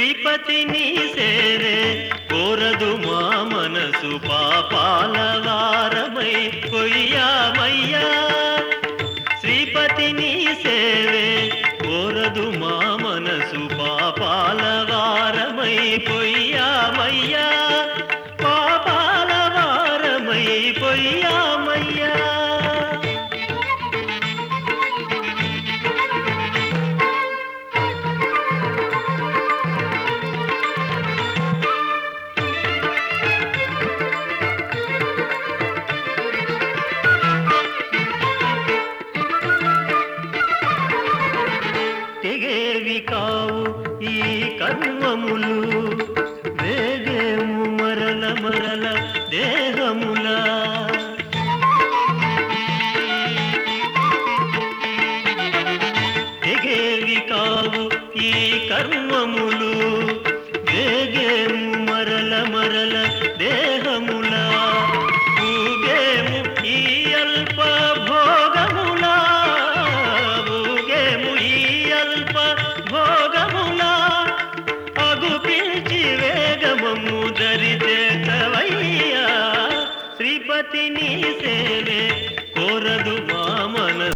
శ్రీపతి నీ సేవే కోరదు మా మనసు పాపాల వారమై కొయ్యామయ్యా శ్రీపతి నీ సేవే కోరదు మా మనసు పాపాల వారమై పొయ్యామయ్యా పాపాల వారమై పొయ్యామయ్యా తెగేవి కావు ఈ కర్మములు వేగేము మరల మరల దేహములా తెగేవి కావు ఈ కర్మములు వేగేము మరల మరల దేహములా ఊగేము ఈ అల్ప భోగములా ఊగేము ఈ అల్ప భోగములా అగు పిలిచి వేగమము దరిచేతవయ్యా శ్రీపతి నీ సేవే కోరదు మా మన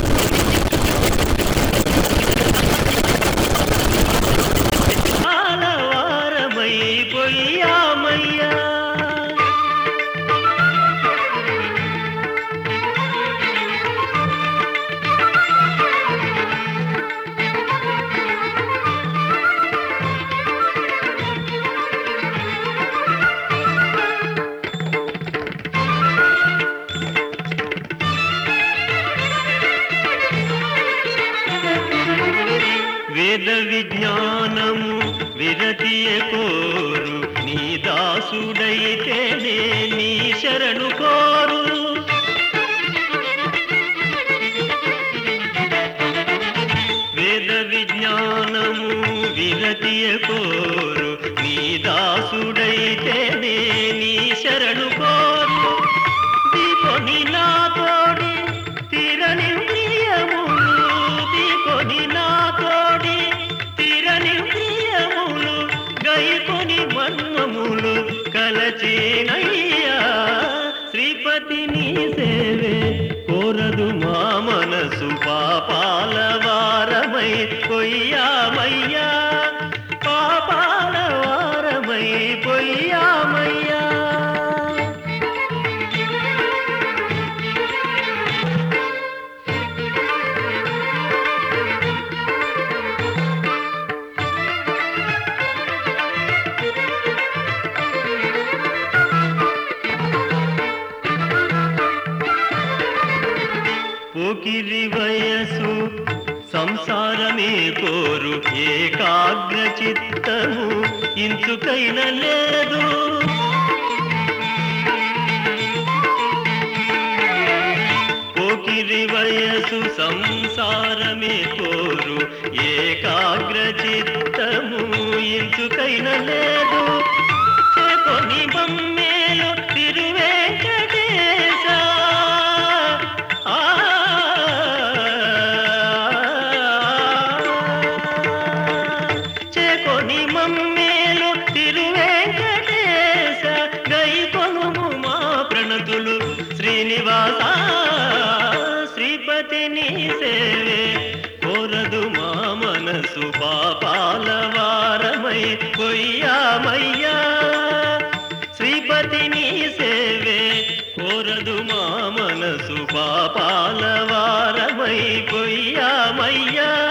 ఆలవారమై పొయ్యామయ్యా వేద విజ్ఞానము విరతియ కోరు నీ దాసుడైతేనే నీ శరణు కోరు వేద విజ్ఞానము విరతియ కోరు నీ దాసుడైతేనే నీ శరణు కోరు దీపని నా తోడి తీరని ప్రియములు దీపని నా తోడి తీరని ప్రియములు గైకొని మర్మములు కలచినయ్యా శ్రీపతి నీ సేవే కోరదు మా మనసు పాపాల వారమై పొయ్యామయ్యా పాపాల వారమై పొయ్యామయ్యా పోకిరి వయసు సంసారమే కోరు ఏకాగ్ర చిత్తము ఇంచుకైన లేదు పోకిరి వయసు సంసారమే కోరు ఏకాగ్ర చిత్తము ఇంచుకైన లేదు చేకొని బొమ్మేలు తిరువేంకటేశ ఆ చేకొని మమ్మేలు తిరువేంకటేశ గైకొనుము మా ప్రణతులు శ్రీనివాస శ్రీపతి నీ సేవే కోరదు మా మనసు పాపాల వారమై పొయ్యామయ్యా శ్రీపతి నీ సేవే కోరదు మా మనసు పాపాల వారమై పొయ్యామయ్యా